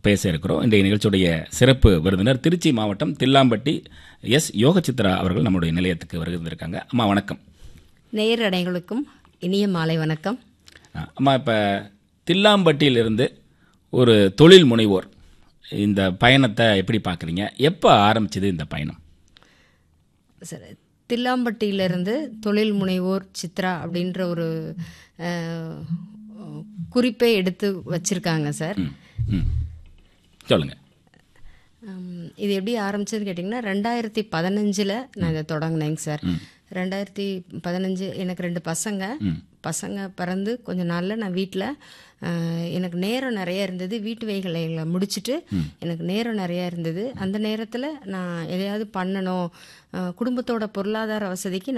பேச இருக்கிறோம் இன்றைய நிகழ்ச்சியுடைய சிறப்பு விருந்தினர் திருச்சி மாவட்டம் தில்லாம்பட்டி எஸ் யோகசித்ரா அவர்கள் நம்முடைய நிலையத்துக்கு வருகின்றிருக்காங்க அம்மா வணக்கம் நேயரடைகளுக்கும் இனிய மாலை வணக்கம் அஹ், அம்மா இப்போ தில்லாம்பட்டியிலிருந்து ஒரு தொழில் முனைவோர் இந்த பயணத்தை எப்படி பார்க்குறீங்க எப்போ ஆரம்பிச்சது இந்த பயணம் சார் தில்லாம்பட்டியிலிருந்து தொழில் முனைவோர் சித்ரா அப்படின்ற ஒரு அஹ், குறிப்பை எடுத்து வச்சிருக்காங்க சார் ம் ம் சொல்லுங்கள் ஹம், இது எப்படி ஆரம்பிச்சதுன்னு கேட்டிங்கன்னா ரெண்டாயிரத்தி பதினஞ்சில் நான் இதை தொடங்கினேங்க சார் ரெண்டாயிரத்தி பதினஞ்சு எனக்கு ரெண்டு பசங்க பசங்க பிறந்து கொஞ்ச நாளில் நான் வீட்டில் எனக்கு நேரம் நிறைய இருந்தது வீட்டு வேலைகளை முடிச்சுட்டு எனக்கு நேரம் நிறைய இருந்தது அந்த நேரத்தில் நான் எதையாவது பண்ணணும் அஹ், குடும்பத்தோட பொருளாதார வசதிக்கு